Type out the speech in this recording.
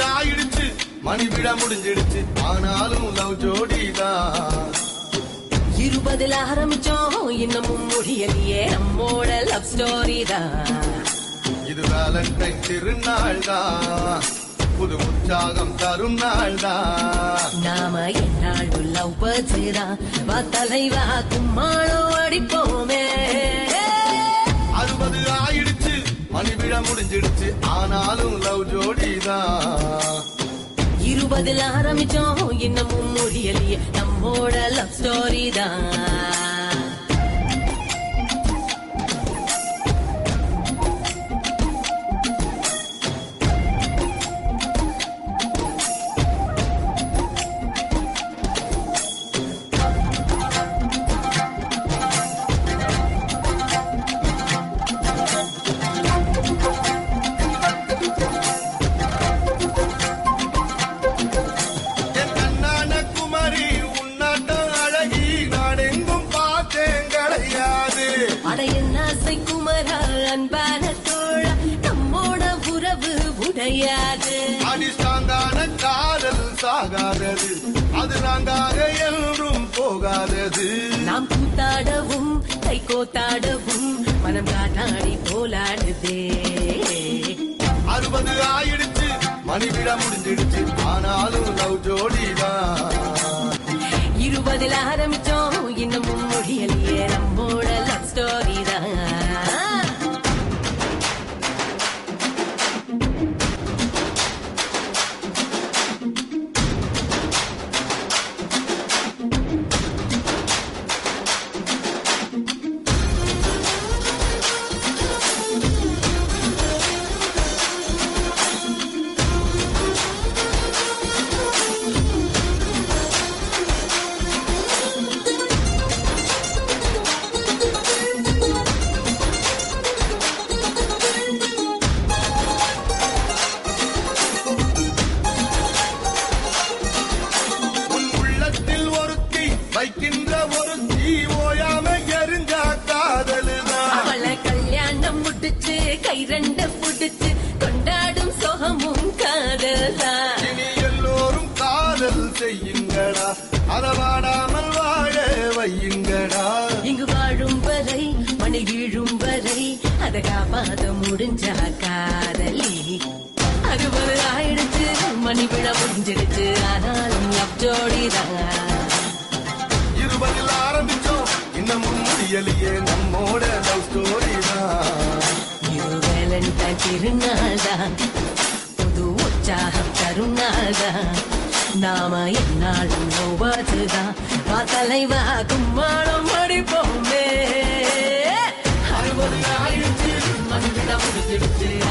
ஆயிடுச்சு மணி விழா முடிஞ்சிடுச்சு ஆனாலும் லவ் ஜோடிதான் இருபதுல ஆரம்பிச்சோம் இன்னமும் முடியலையே நம்மோட லவ் ஸ்டோரி தான் இது வேலண்டைன் திருநாள் தான் புது உற்சாகம் தரும் நாள் தான் நாம என்னாலும் லவ் பர்த்தான் வா தலைவா கும்மாளம் அடிப்போமே அறுபது ஆயிடுச்சு மணி விழா முடிஞ்சிடுச்சு ஆனாலும் லவ் ஜோடிதான் இருபதுல ஆரம்பிச்சோம் இன்னமும் முடியலையே நம்மோட லவ் ஸ்டோரி தான் என் கண்ணான குமரி உன்னாட்டம் அழகி நாடெங்கும் பார்த்தேன் கிடையாது அட என்ன ஆசை குமரா அன்பான தோழா நம்மோட உறவு உடையாது அடிஸ்டாங்கான காதல் சாகாதது அது நாங்காக என்றும் போகாதது நாம் கூத்தாடவும் கை கோத்தாடவும் மனம் காட்டாடி போலாடுதே அறுபது ஆயிடுச்சு மணி விழா முடிஞ்சிடுச்சு ஆனாலும் லவ் ஜோடிதான் இருபதில் ஆரம்பிச்சோம் இன்னமும் முடியலையே நம்மோட லவ் ஸ்டோரி தான் உன் உள்ளத்தில் ஒருத்தி வைக்கின்ற ஒருத்தி ஓயாம எரிஞ்சா காதலுதான் அவளை கல்யாணம் முடிச்சு கை ரெண்ட புடிச்சு கொண்டாடும் சொகமும் காதல் தான் இனி எல்லோரும் காதல் செய்யுங்கடா அதவாடாமல் வாழ வையுங்கடா இங்கு வாழும் வரை மணி வீழும் வரை அத காப்பாத முடிஞ்சா காதலி அறுபது ஆயிடுச்சு மணி விழ முடிஞ்சிடுச்சு ஆனாலும் லவ் ஜோடிதான் இருபதில் ஆரம்பிச்சோம் இன்னமும் முடியலையே நம்மோட லவ் ஸ்டோரி தான் இது வேலண்டைன் திருநாள் தான் புது உற்சாகம் தரும் நாள் தான் நாம என்னாலும் நோவதுதான் வா தலைவா கும்மாளம் அடிப்போமே அறுபது ஆயிடுச்சு மணி விழ முடிஞ்சிடுச்சு